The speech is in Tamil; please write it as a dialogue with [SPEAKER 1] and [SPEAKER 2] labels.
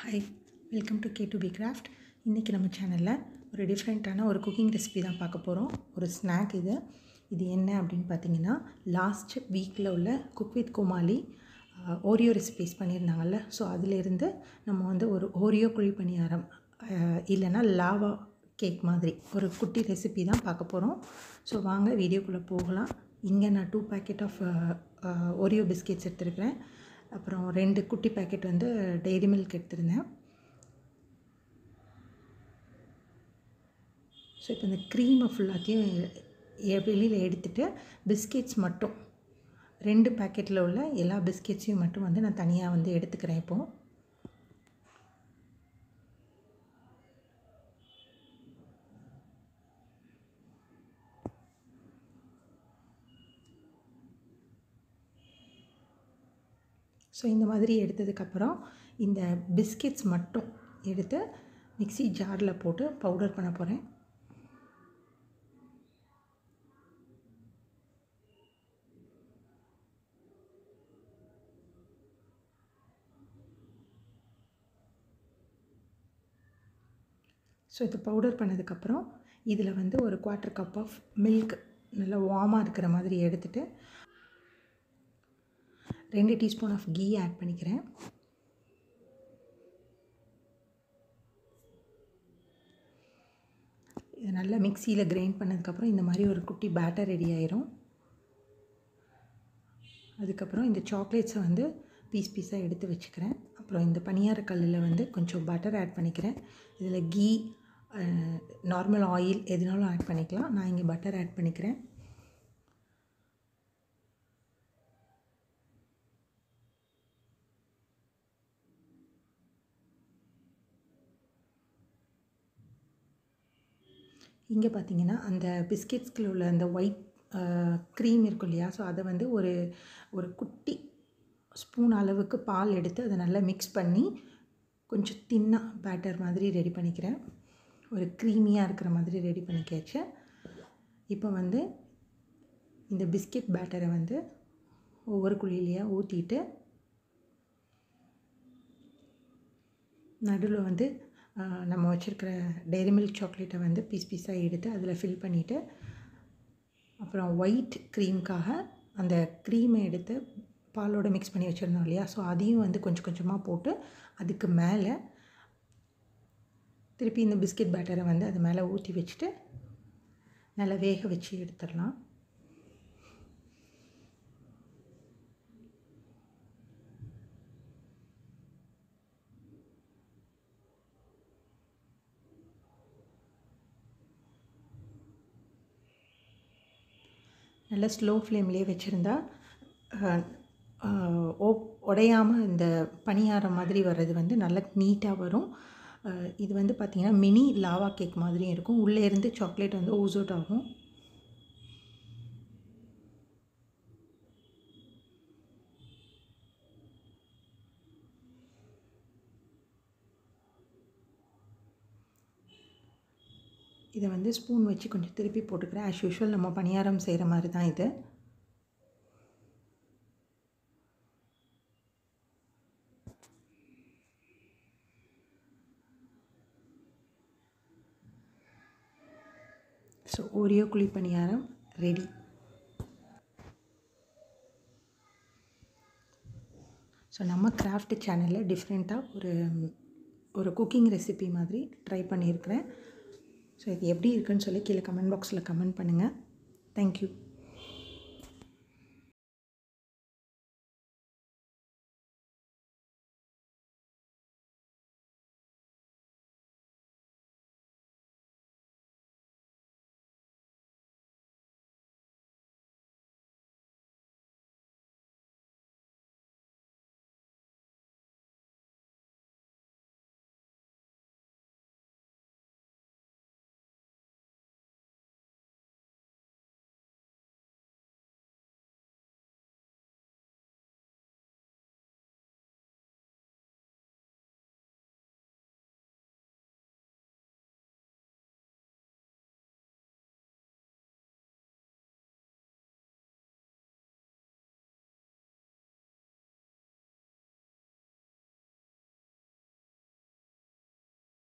[SPEAKER 1] hi welcome to K to B craft இன்றைக்கி நம்ம சேனலில் ஒரு டிஃப்ரெண்ட்டான ஒரு குக்கிங் ரெசிபி தான் பார்க்க போகிறோம் ஒரு ஸ்நாக் இது இது என்ன அப்படின்னு பார்த்தீங்கன்னா லாஸ்ட் வீக்கில் உள்ள cook with Comali Oreo recipes பண்ணியிருந்தாங்கல்ல ஸோ அதிலிருந்து நம்ம வந்து ஒரு ஓரியோ குழி பணியாரம் அஹ், இல்லைன்னா லாவா கேக் மாதிரி ஒரு குட்டி ரெசிபி தான் பார்க்க போகிறோம் ஸோ வாங்க வீடியோக்குள்ளே போகலாம் இங்கே நான் two packet of Oreo biscuits எடுத்துருக்கிறேன் அப்புறம் ரெண்டு குட்டி பேக்கெட் வந்து டெய்ரி மில்க் எடுத்திருந்தேன் ஸோ இப்போ இந்த க்ரீமை ஃபுல்லாத்தையும் வெளியில் எடுத்துட்டு பிஸ்கெட்ஸ் மட்டும் ரெண்டு பேக்கெட்டில் உள்ள எல்லா பிஸ்கெட்ஸையும் மட்டும் வந்து நான் தனியாக வந்து எடுத்துக்கிறேன் இப்போது ஸோ இந்த மாதிரி எடுத்ததுக்கப்புறம் இந்த பிஸ்கெட்ஸ் மட்டும் எடுத்து மிக்ஸி ஜாரில் போட்டு பவுடர் பண்ண போகிறேன் ஸோ இது பவுடர் பண்ணதுக்கப்புறம் இதில் வந்து ஒரு குவார்ட்டர் கப் ஆஃப் மில்க் நல்லா வார்மாக இருக்கிற மாதிரி எடுத்துட்டு ரெண்டு டீஸ்பூன் ஆஃப் கீ ஆட் பண்ணிக்கிறேன் இது நல்லா மிக்சியில் கிரைண்ட் பண்ணதுக்கப்புறம் இந்த மாதிரி ஒரு குட்டி பேட்டர் ரெடி ஆயிரும் அதுக்கப்புறம் இந்த சாக்லேட்ஸை வந்து பீஸ் பீஸாக எடுத்து வச்சுக்கிறேன் அப்புறம் இந்த பனியார கல்லில் வந்து கொஞ்சம் பட்டர் ஆட் பண்ணிக்கிறேன் இதில் கீ நார்மல் ஆயில் எதுனாலும் ஆட் பண்ணிக்கலாம் நான் இங்கே பட்டர் ஆட் பண்ணிக்கிறேன் இங்கே பார்த்தீங்கன்னா அந்த பிஸ்கெட்ஸ்கில் உள்ள அந்த ஒயிட் க்ரீம் இருக்கும் இல்லையா ஸோ அதை வந்து ஒரு ஒரு குட்டி ஸ்பூன் அளவுக்கு பால் எடுத்து அதை நல்லா மிக்ஸ் பண்ணி கொஞ்சம் தின்னாக பேட்டர் மாதிரி ரெடி பண்ணிக்கிறேன் ஒரு க்ரீமியாக இருக்கிற மாதிரி ரெடி பண்ணிக்காச்சு இப்போ வந்து இந்த பிஸ்கெட் பேட்டரை வந்து ஒவ்வொரு குழியிலையாக ஊற்றிட்டு நடுவில் வந்து ஆஹ், நம்ம வச்சுருக்கிற டெய்ரி மில்க் சாக்லேட்டை வந்து பீஸ் பீஸாக எடுத்து அதில் ஃபில் பண்ணிவிட்டு அப்புறம் ஒயிட் க்ரீம்க்காக அந்த க்ரீமை எடுத்து பாலோட மிக்ஸ் பண்ணி வச்சுருந்தோம் இல்லையா ஸோ அதையும் வந்து கொஞ்சம் கொஞ்சமாக போட்டு அதுக்கு மேலே திருப்பி இந்த பிஸ்கெட் பேட்டரை வந்து அது மேலே ஊற்றி வச்சுட்டு நல்லா வேக வச்சு எடுத்துடலாம் நல்லா ஸ்லோ ஃப்ளேம்லேயே வச்சுருந்தா உடையாமல் இந்த பணியாரம் மாதிரி வர்றது வந்து நல்லா நீட்டாக வரும் அஹ், இது வந்து பார்த்திங்கன்னா மினி லாவா கேக் மாதிரியும் இருக்கும் உள்ளே இருந்து சாக்லேட் வந்து ஊஸ் அவுட் ஆகும் இதை வந்து ஸ்பூன் வச்சு கொஞ்சம் திருப்பி போட்டுக்கிறேன் ஆஸ் யூஷுவல் நம்ம பணியாரம் செய்கிற மாதிரி தான் இது so Oreo kuzhi paniyaram ready so நம்ம கிராஃப்ட் சேனலில் டிஃப்ரெண்ட்டாக ஒரு ஒரு குக்கிங் ரெசிபி மாதிரி ட்ரை பண்ணியிருக்கிறேன் ஸோ இது எப்படி இருக்குன்னு சொல்லி கீழே கமெண்ட் பாக்ஸில் கமெண்ட் பண்ணுங்கள் தேங்க்யூ